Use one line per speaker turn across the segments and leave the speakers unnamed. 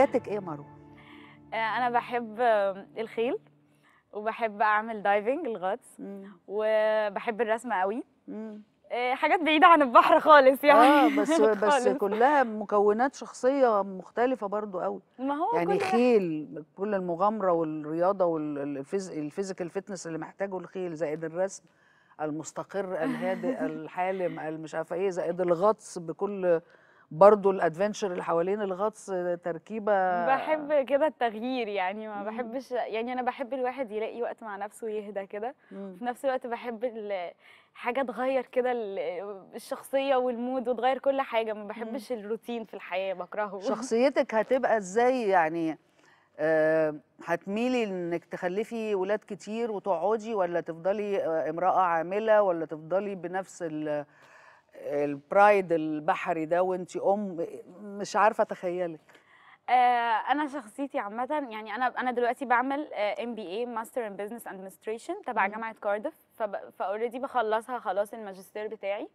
هواياتك ايه يا مروه
آه، انا بحب آه، الخيل وبحب اعمل دايفنج الغطس
مم.
وبحب الرسم قوي
مم.
آه، حاجات بعيده عن البحر خالص يعني
اه بس بس
خالص.
كلها مكونات شخصيه مختلفه برضو قوي
ما هو
يعني
كل واحد-
خيل كل المغامره والرياضه والفيزيكال فيتنس اللي محتاجه الخيل زائد الرسم المستقر الهادئ الحالم المش عارفه ايه زائد الغطس بكل برضو الادفنتشر اللي حوالين الغطس تركيبه
بحب كده التغيير يعني ما
مم.
بحبش يعني انا بحب الواحد يلاقي وقت مع نفسه يهدى كده
مم.
في نفس الوقت بحب ال- حاجه تغير كده ال- الشخصيه والمود وتغير كل حاجه ما بحبش الروتين في الحياه بكرهه
شخصيتك هتبقى ازاي يعني آه، هتميلي انك تخلفي ولاد كتير وتقعدي ولا تفضلي آه، امرأة عاملة ولا تفضلي بنفس ال- البرايد البحري ده وانت ام مش عارفه اتخيلك
آه، انا شخصيتي عامه يعني انا انا دلوقتي بعمل ام بي اي ماستر ان بزنس ادمنستريشن تبع
مم.
جامعه كارديف فاوريدي بخلصها خلاص الماجستير بتاعي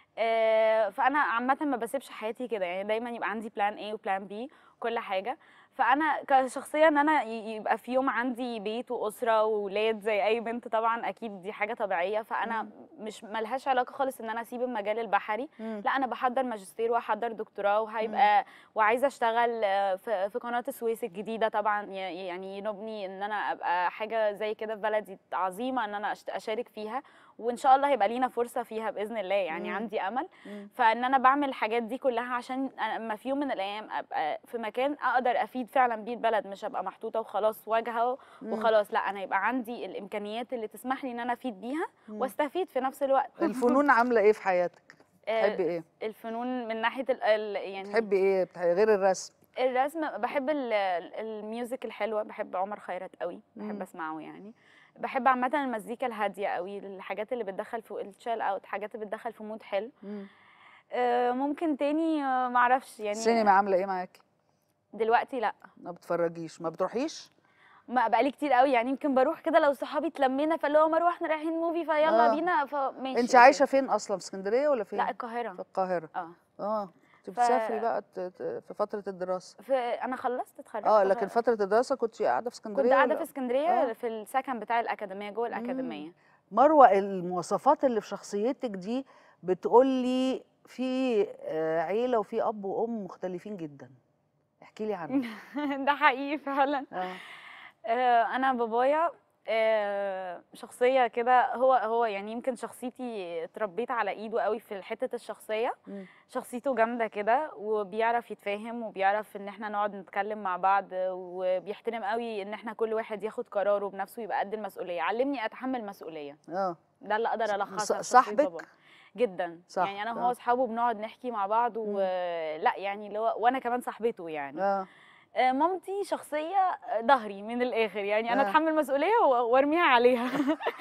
آه، فانا عامه ما بسيبش حياتي كده يعني دايما يبقى عندي بلان اي وبلان بي كل حاجه فانا كشخصيه ان انا ي- يبقى في يوم عندي بيت واسره واولاد زي اي بنت طبعا اكيد دي حاجه طبيعيه فانا
مم.
مش ملهاش علاقه خالص ان انا اسيب المجال البحري
مم.
لا انا بحضر ماجستير واحضر دكتوراه وهيبقى وعايزه اشتغل آه، في في قناه السويس الجديده طبعا ي- يعني ينوبني ان انا ابقى حاجه زي كده في بلدي عظيمه ان انا أشت- اشارك فيها وان شاء الله هيبقى لينا فرصه فيها باذن الله يعني
مم.
عندي امل
مم.
فان انا بعمل الحاجات دي كلها عشان أنا اما في يوم من الايام ابقى في مكان اقدر افيد فعلا بيه البلد مش ابقى محطوطه وخلاص واجهه
مم.
وخلاص لا انا يبقى عندي الامكانيات اللي تسمح لي ان انا افيد بيها
مم.
واستفيد في نفس الوقت
الفنون عامله ايه في حياتك
آه،
تحبي ايه
الفنون من ناحيه ال ال يعني
تحبي ايه بتح- غير الرسم
الرسم بحب ال- ال- الميوزك الحلوه بحب عمر خيرت قوي
مم.
بحب اسمعه يعني بحب عامه المزيكا الهاديه قوي الحاجات اللي بتدخل في التشيل اوت حاجات اللي بتدخل في مود حلو
مم.
آه، ممكن تاني آه، معرفش يعني
السينما عامله ايه معاكي
دلوقتي لا
ما بتفرجيش ما بتروحيش
ما بقالي كتير قوي يعني يمكن بروح كده لو صحابي اتلمينا فاللي هو مروح احنا رايحين موفي فيلا
آه.
بينا فماشي
انت عايشه فين اصلا في اسكندريه ولا فين
لا القاهره
في القاهره
اه
اه انت
ف-
بتسافري بقى ت- ت- في فتره الدراسه
في انا خلصت اتخرجت
اه لكن
ف-
فتره الدراسه كنت قاعده في اسكندريه
كنت قاعده
ولا-
في اسكندريه
آه.
في السكن بتاع الاكاديميه جوه الاكاديميه
مروه المواصفات اللي في شخصيتك دي بتقول لي في آه، عيله وفي اب وام مختلفين جدا احكي لي عنها
ده حقيقي فعلا
اه
آه، انا بابايا آه، شخصيه كده هو هو يعني يمكن شخصيتي اتربيت على ايده قوي في حته الشخصيه
مم.
شخصيته جامده كده وبيعرف يتفاهم وبيعرف ان احنا نقعد نتكلم مع بعض وبيحترم قوي ان احنا كل واحد ياخد قراره بنفسه يبقى قد المسؤوليه علمني اتحمل مسؤوليه
اه
ده اللي اقدر
ص-
الخصه في شخصية بابا.
صاحبك
جدا
صح،
يعني انا
آه.
وهو اصحابه بنقعد نحكي مع بعض ولا يعني اللي هو وانا كمان صاحبته يعني
اه
آه، مامتي شخصيه ظهري من الاخر يعني انا
آه.
اتحمل مسؤوليه و- وارميها عليها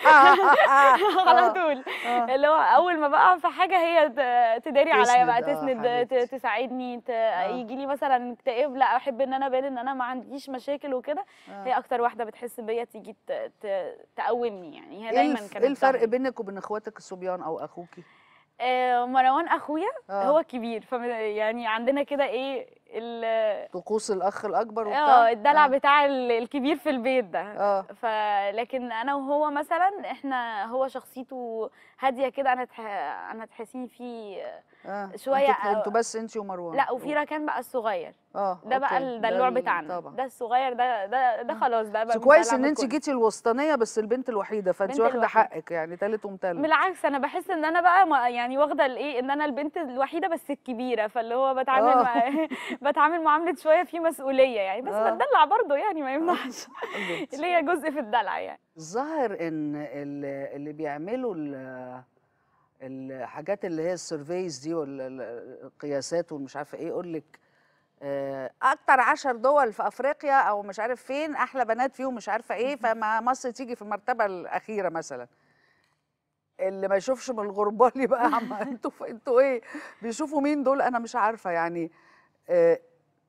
آه،
على
آه،
طول
آه.
اللي هو اول ما بقى في حاجه هي ت- تداري عليا بقى
تسند، آه،
تسند ت-
حبيبتي.
تساعدني ت... يجي لي مثلا اكتئاب لا احب ان انا ابان ان انا ما عنديش مشاكل وكده
آه.
هي اكتر واحده بتحس بيا تيجي ت... ت... تقومني يعني هي
ايه
دايما
الف-
كانت
ايه الفرق
ظهري.
بينك وبين اخواتك الصبيان او اخوكي
آه، مروان اخويا
آه.
هو الكبير ف يعني عندنا كده ايه ال-
طقوس الاخ الاكبر وبتاع
اه الدلع
آه.
بتاع ال- الكبير في البيت ده
اه
ف لكن انا وهو مثلا احنا هو شخصيته هاديه كده انا تح... انا تحسيني فيه
اه
شوية
انتوا-
أو-
انتوا بس انت ومروان
لا وفي ركان بقى الصغير
اه
ده بقى
أوكي.
الدلوع
ال-
بتاعنا
طبعا
ده الصغير ده ده ده خلاص ده
بس
بقى
كويس
بيدلع
ان انت
بالكل.
جيتي الوسطانيه بس البنت الوحيده فانت
بنت
واخده
الوحيدة.
حقك يعني تالت ومتلت
بالعكس انا بحس ان انا بقى ما- يعني واخده الايه ان انا البنت الوحيده بس الكبيره فاللي هو بتعامل
آه.
مع بتعامل معامله شويه في مسؤوليه يعني بس
آه.
بتدلع برضه يعني ما يمنعش
البنت.
اللي هي جزء في الدلع يعني
الظاهر ان ال- اللي بيعملوا ال- الحاجات اللي هي السيرفيز دي والقياسات والمش عارفه ايه يقول لك آه، اكتر عشر دول في افريقيا او مش عارف فين احلى بنات فيهم مش عارفه ايه فما مصر تيجي في المرتبه الاخيره مثلا اللي ما يشوفش من الغربال يبقى عم انتوا انتوا ايه بيشوفوا مين دول انا مش عارفه يعني آه،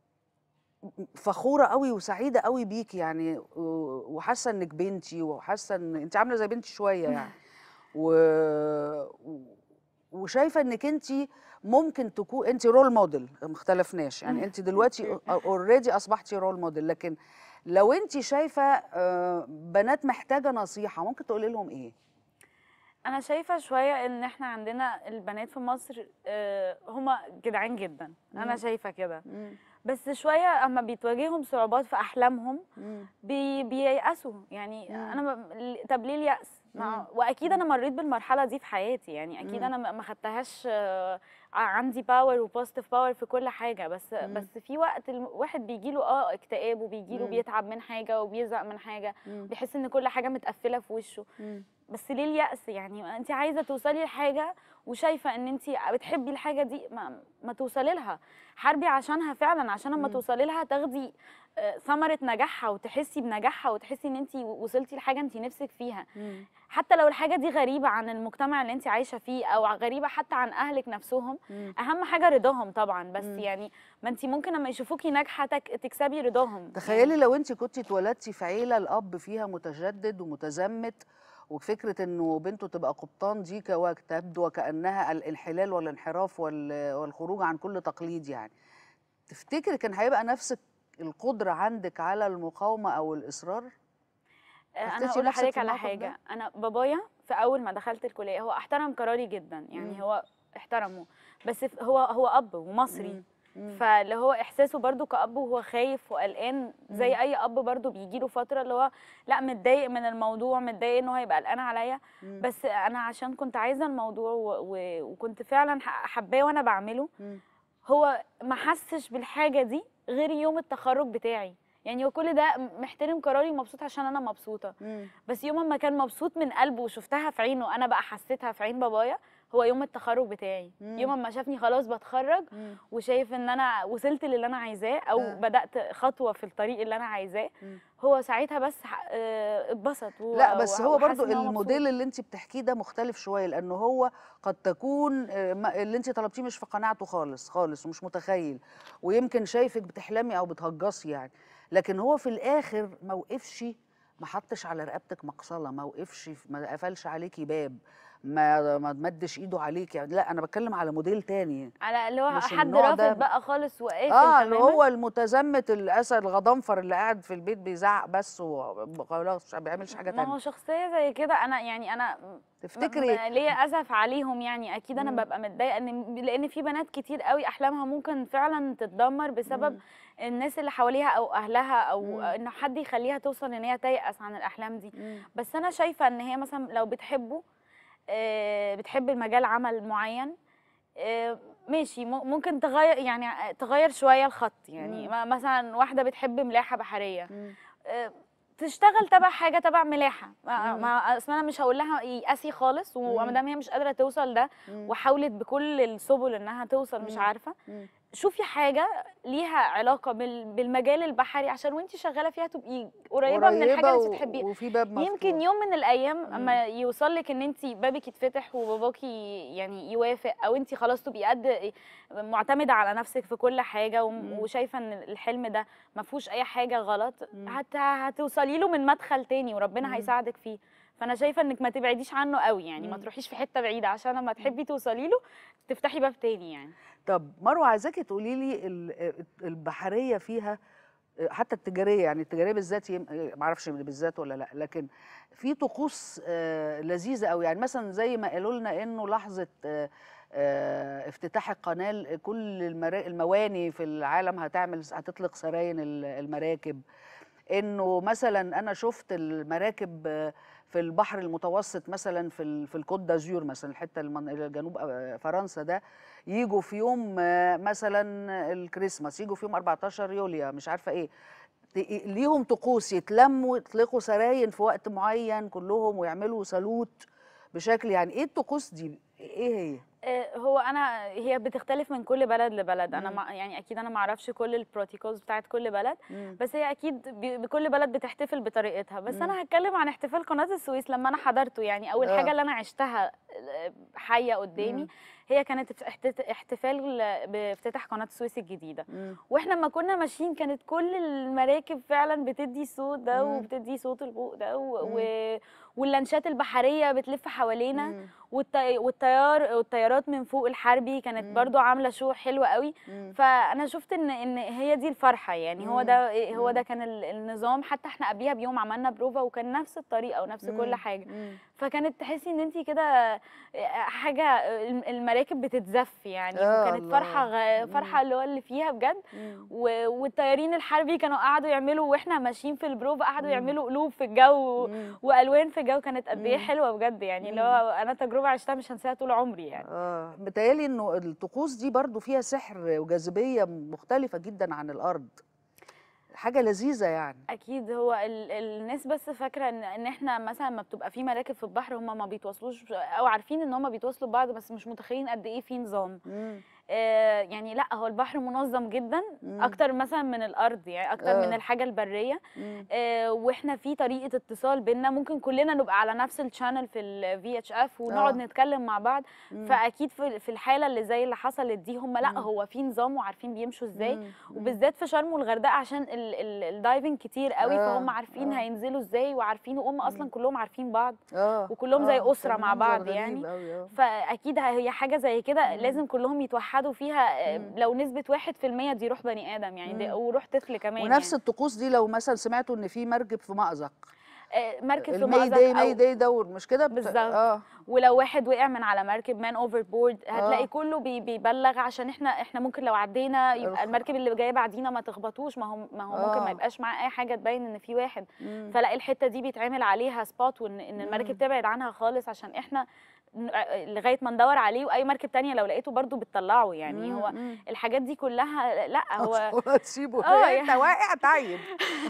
فخوره قوي وسعيده قوي بيكي يعني و- وحاسه انك بنتي وحاسه ان انت عامله زي بنتي شويه يعني و... و- وشايفه انك انت ممكن تكون انت رول موديل ما اختلفناش يعني انت دلوقتي اوريدي اصبحتي رول موديل لكن لو انت شايفه آه، بنات محتاجه نصيحه ممكن تقولي لهم ايه
انا شايفه شويه ان احنا عندنا البنات في مصر آه، هما جدعان جدا انا
مم.
شايفه كده بس شويه اما بيتواجههم صعوبات في احلامهم بي بييأسوا يعني
مم.
انا ما- ل- طب ليه اليأس
مم.
ما واكيد انا مريت بالمرحله دي في حياتي يعني اكيد
مم.
انا ما ما خدتهاش آه، ع- عندي باور وبوزيتيف باور في كل حاجه بس
مم.
بس في وقت الواحد بيجي له اه اكتئاب وبيجي له
مم.
بيتعب من حاجه وبيزهق من حاجه
مم.
بيحس ان كل حاجه متقفله في وشه
مم.
بس ليه اليأس يعني انت عايزه توصلي لحاجه وشايفه ان انت بتحبي الحاجه دي ما, ما توصلي لها حاربي عشانها فعلا عشان لما
مم.
توصلي لها تاخدي آه، ثمره نجاحها وتحسي بنجاحها وتحسي ان انت وصلتي لحاجه انت نفسك فيها
مم.
حتى لو الحاجه دي غريبه عن المجتمع اللي انت عايشه فيه او غريبه حتى عن اهلك نفسهم
مم.
اهم حاجه رضاهم طبعا بس
مم.
يعني ما انت ممكن لما يشوفوكي ناجحه تك- تكسبي رضاهم
تخيلي لو انت كنت اتولدتي في عيله الاب فيها متجدد ومتزمت وفكره انه بنته تبقى قبطان دي كوا- تبدو وكانها الانحلال والانحراف وال- والخروج عن كل تقليد يعني تفتكري كان هيبقى نفس القدره عندك على المقاومه او الاصرار
انا
حسيتي
هقول
نفسك
لحضرتك
في
على
الموقف ده؟
حاجه انا بابايا في اول ما دخلت الكليه هو احترم قراري جدا يعني
مم.
هو احترمه بس ف- هو هو اب ومصري
مم. مم.
فاللي هو احساسه برضو كاب وهو خايف وقلقان زي
مم.
اي اب برضو بيجي له فتره اللي هو لا متضايق من الموضوع متضايق ان هو هيبقى قلقان عليا
مم.
بس انا عشان كنت عايزه الموضوع و... و... وكنت فعلا ح- حباه وانا بعمله
مم.
هو ما حسش بالحاجه دي غير يوم التخرج بتاعي يعني هو كل ده محترم قراري ومبسوط عشان انا مبسوطه
مم.
بس يوم ما كان مبسوط من قلبه وشفتها في عينه انا بقى حسيتها في عين بابايا هو يوم التخرج بتاعي
مم.
يوم ما شافني خلاص بتخرج
مم.
وشايف ان انا وصلت للي انا عايزاه او
آه.
بدات خطوه في الطريق اللي انا عايزاه
مم.
هو ساعتها بس ح- آه، اتبسط و-
لا بس
و-
هو
وحس
برضو
إن هو مبسوط.
الموديل اللي انت بتحكيه ده مختلف شويه لانه هو قد تكون آه، ما- اللي انت طلبتيه مش في قناعته خالص خالص ومش متخيل ويمكن شايفك بتحلمي او بتهجصي يعني لكن هو في الاخر ما وقفش ما حطش على رقبتك مقصله ما وقفش ما قفلش عليكي باب ما ما مدش ايده عليك يعني لا انا بتكلم على موديل تاني
على اللي هو
مش
حد
النوع ده-
رافض بقى خالص وقافل
اه اللي
تماما
هو المتزمت الاسد الغضنفر اللي قاعد في البيت بيزعق بس وخلاص ما بيعملش حاجه
ما
تانية
هو شخصيه زي كده انا يعني انا م-
تفتكري
م- ليا اسف عليهم يعني اكيد انا
مم.
ببقى متضايقه ان لان في بنات كتير قوي احلامها ممكن فعلا تتدمر بسبب
مم.
الناس اللي حواليها او اهلها او
مم.
ان حد يخليها توصل ان هي تيأس عن الاحلام دي
مم.
بس انا شايفه ان هي مثلا لو بتحبه آه، بتحب المجال عمل معين آه، ماشي م- ممكن تغير يعني آه، تغير شويه الخط يعني
مم.
ما- مثلا واحده بتحب ملاحه بحريه
مم.
آه، تشتغل تبع حاجه تبع ملاحه ما
مم.
ما- اصل انا مش هقول لها يأسي خالص وما
مم.
دام هي مش قادره توصل ده
مم.
وحاولت بكل السبل انها توصل مش
مم.
عارفه
مم.
شوفي حاجه ليها علاقه بال- بالمجال البحري عشان وانت شغاله فيها تبقي قريبه من الحاجه اللي
و-
انت بتحبيها
وفي باب مفتوح
يمكن يوم من الايام
مم.
اما يوصل لك ان انت بابك يتفتح وباباكي يعني يوافق او انت خلاص تبقي قد معتمده على نفسك في كل حاجه وم-
مم.
وشايفه ان الحلم ده ما فيهوش اي حاجه غلط
مم.
هت هتوصلي له من مدخل تاني وربنا
مم.
هيساعدك فيه فانا شايفه انك ما تبعديش عنه قوي يعني ما
مم.
تروحيش في حته بعيده عشان لما تحبي توصلي له تفتحي باب تاني يعني
طب مروه عايزاكي تقولي لي ال- البحريه فيها حتى التجاريه يعني التجاريه بالذات يم- ما اعرفش بالذات ولا لا لكن في طقوس آه، لذيذه قوي يعني مثلا زي ما قالوا لنا انه لحظه آه، آه، افتتاح القناه كل المرا- المواني في العالم هتعمل هتطلق سراين ال- المراكب انه مثلا انا شفت المراكب آه، في البحر المتوسط مثلا في ال- في الكوت دازور مثلا الحته المن- جنوب آه، فرنسا ده يجوا في يوم آه، مثلا الكريسماس يجوا في يوم 14 يوليو مش عارفه ايه ت- ليهم طقوس يتلموا يطلقوا سراين في وقت معين كلهم ويعملوا سالوت بشكل يعني ايه الطقوس دي ايه هي
آه، هو انا هي بتختلف من كل بلد لبلد انا
مم.
ما يعني اكيد انا ما اعرفش كل البروتوكولز بتاعت كل بلد
مم.
بس هي اكيد ب- بكل بلد بتحتفل بطريقتها بس
مم.
انا هتكلم عن احتفال قناه السويس لما انا حضرته يعني او
آه.
الحاجه اللي انا عشتها حيه قدامي
مم.
هي كانت في احتت- احتفال بافتتاح قناه السويس الجديده
مم.
واحنا لما كنا ماشيين كانت كل المراكب فعلا بتدي صوت ده
مم.
وبتدي صوت البوق ده و...
مم.
و... واللانشات البحريه بتلف حوالينا
مم.
والطي... والطيار والطيارات من فوق الحربي كانت
مم.
برضو عامله شو حلو قوي
مم.
فانا شفت ان ان هي دي الفرحه يعني هو
مم.
ده هو
مم.
ده كان ال- النظام حتى احنا قبليها بيوم عملنا بروفا وكان نفس الطريقه ونفس كل
مم.
حاجه
مم.
فكانت تحسي ان انت كده حاجه الم- المراكب بتتزف يعني
آه
وكانت
الله.
فرحه غ...
مم.
فرحه اللي هو اللي فيها بجد
مم.
و... والطيارين الحربي كانوا قعدوا يعملوا واحنا ماشيين في البروفا قعدوا
مم.
يعملوا قلوب في الجو
مم.
والوان في الجو كانت قد ايه
مم.
حلوه بجد يعني اللي
مم.
هو انا تجربه عشتها مش هنساها طول عمري يعني
اه متهيألي انه الطقوس دي برضو فيها سحر وجاذبية مختلفة جدا عن الأرض حاجة لذيذة يعني
اكيد هو ال... الناس بس فاكره ان ان احنا مثلا ما بتبقى في مراكب في البحر هم ما بيتواصلوش او عارفين ان هم بيتواصلوا ببعض بس مش متخيلين قد ايه في نظام
مم.
آه يعني لا هو البحر منظم جدا
مم.
اكتر مثلا من الارض يعني اكتر من
آه.
الحاجه البريه
مم.
آه واحنا في طريقه اتصال بينا ممكن كلنا نبقى على نفس الشانل في الفي اتش اف ونقعد
آه.
نتكلم مع بعض
مم.
فاكيد في في الحاله اللي زي اللي حصلت دي هم لا
مم.
هو في نظام وعارفين بيمشوا ازاي
مم. مم.
وبالذات في شرم والغردقه عشان ال- ال- الدايفنج كتير قوي
آه،
فهم عارفين
آه.
هينزلوا ازاي وعارفين وهم اصلا كلهم عارفين بعض
اه
وكلهم زي
آه،
أسرة
كان
مع
منظر
بعض
غريب
يعني.
أوي، آه.
فاكيد هي حاجه زي كده
مم.
لازم كلهم يتوحدوا فيها آه،
مم.
لو نسبه 1% دي روح بني ادم يعني دي
مم.
وروح طفل كمان
ونفس
يعني.
الطقوس دي لو مثلا سمعتوا ان في مركب في مأزق
آه، مركب في
الماي
مأزق
داي ماي
أو
داي دور مش كده بت-
بالظبط.
اه
ولو واحد وقع من على مركب مان اوفر بورد هتلاقي
آه.
كله بي بيبلغ عشان احنا احنا ممكن لو عدينا
الخ-
يبقى المركب اللي جايه بعدينا ما تخبطوش ما هو ما هو ممكن
آه.
ما يبقاش معاه اي حاجه تبين ان في واحد
مم.
فلا الحته دي بيتعمل عليها سبوت وان ان
مم.
المركب تبعد عنها خالص عشان احنا ن- آه، لغايه ما ندور عليه واي مركب تانية لو لقيته برضو بتطلعه يعني
مم.
هو
مم.
الحاجات دي كلها لا هو
تسيبه
آه،
انت
يعني-
واقع طيب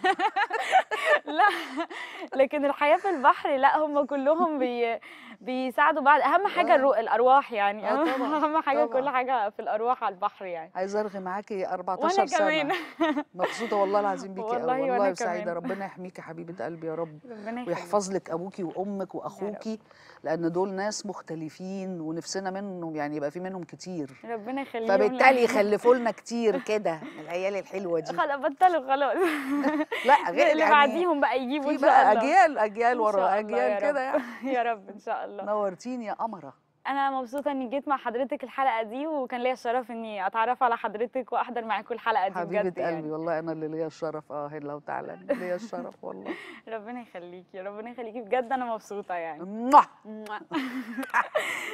لا لكن الحياة في البحر لا هم كلهم بي بيساعدوا بعض أهم حاجة
آه.
الرو... الأرواح يعني
آه، طبعاً،
أهم حاجة
طبعاً.
كل حاجة في الأرواح على البحر يعني
عايزه ارغي معاكي 14
وأنا
سنه
كمان
مبسوطه والله العظيم بيكي
والله
قوي
وأنا
والله سعيده
كمان.
ربنا يحميكي حبيبه قلبي يا رب
ربنا يخليك
ويحفظ لك ابوكي وامك واخوكي لان دول ناس مختلفين ونفسنا منهم يعني يبقى في منهم كتير
ربنا يخليهم
فبالتالي
لنا.
يخلفوا لنا كتير كده العيال الحلوه دي
خلاص بطلوا خلاص
لا غير
اللي
يعني
بعديهم بقى يجيبوا
في
إن شاء
بقى
الله
اجيال اجيال
إن شاء
ورا
الله يا
اجيال
رب.
كده يعني
يا رب إن شاء الله
نورتيني يا قمره
أنا مبسوطة إني جيت مع حضرتك الحلقة دي وكان ليا الشرف إني أتعرف على حضرتك وأحضر معاكم الحلقة دي
حبيبه
بجد
قلبي
يعني.
والله انا اللي ليا الشرف اه هلا وتعالى ليا الشرف والله
ربنا يخليكي ربنا يخليكي بجد أنا مبسوطة يعني
موah.